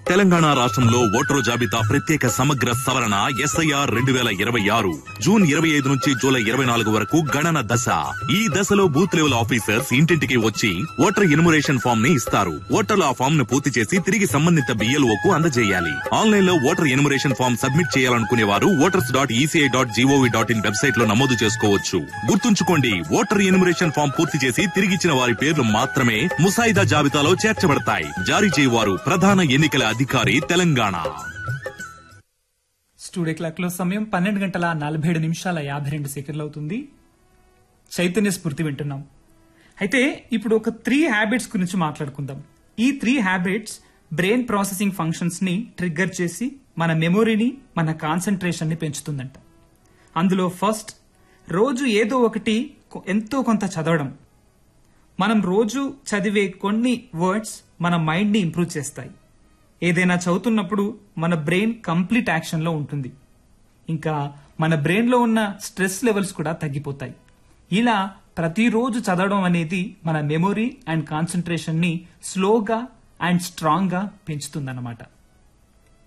తెలంగాణ రాష్ట్రంలో ఓటరు జాబితా ప్రత్యేక సమగ్ర సవరణ ఎస్ఐఆర్ రెండు వేల ఇరవై ఆరు జూన్ ఇరవై ఐదు నుంచి జూలై ఇరవై నాలుగు వరకు గణన దశ ఈ దశలో బూత్ లెవెల్ ఆఫీసర్స్ ఇంటింటికి వచ్చి ఓటర్ ఇన్మురేషన్ ఫామ్ ని ఇస్తారు ఓటర్లు ఆ ఫామ్ ను పూర్తి చేసి తిరిగి సంబంధిత బిఎల్ఓ కు అందజేయాలి ఆన్లైన్ లో ఓటర్ ఇన్మురేషన్ ఫామ్ సబ్మిట్ చేయాలనుకునే వారు voters dot ECI dot GOV dot in website లో నమోదు చేసుకోవచ్చు గుర్తుంచుకోండి ఓటర్ ఇన్మురేషన్ ఫామ్ పూర్తి చేసి తిరిగిచ్చిన వారి పేర్లు మాత్రమే ముసాయిదా జాబితాలో చేర్చబడతాయి జారీ చేయవారు ప్రధాన ఎన్నికల అధికారి తెలంగాణ స్టూడియో క్లాక్ లో సమయం పన్నెండు గంటల నలభై ఏడు నిమిషాల యాభై రెండు సెకండ్లు అవుతుంది చైతన్య స్ఫూర్తి వింటున్నాం అయితే ఇప్పుడు ఒక త్రీ హ్యాబిట్స్ గురించి మాట్లాడుకుందాం ఈ three habits brain processing functions ని ట్రిగ్గర్ చేసి మన మెమొరీని మన కాన్సన్ట్రేషన్ ని పెంచుతుందంట అందులో ఫస్ట్ రోజు ఏదో ఒకటి కొ- ఎంతో కొంత చదవడం మనం రోజు చదివే కొన్ని వర్డ్స్ మన మైండ్ ని ఇంప్రూవ్ చేస్తాయి ఏదైనా చదువుతున్నప్పుడు మన బ్రెయిన్ కంప్లీట్ యాక్షన్ లో ఉంటుంది ఇంకా మన బ్రెయిన్ లో ఉన్న స్ట్రెస్ లెవెల్స్ కూడా తగ్గిపోతాయి ఇలా ప్రతిరోజు చదవడం అనేది మన మెమొరీ అండ్ కాన్సన్ట్రేషన్ ని స్లోగా అండ్ స్ట్రాంగ్ గా పెంచుతుందన్నమాట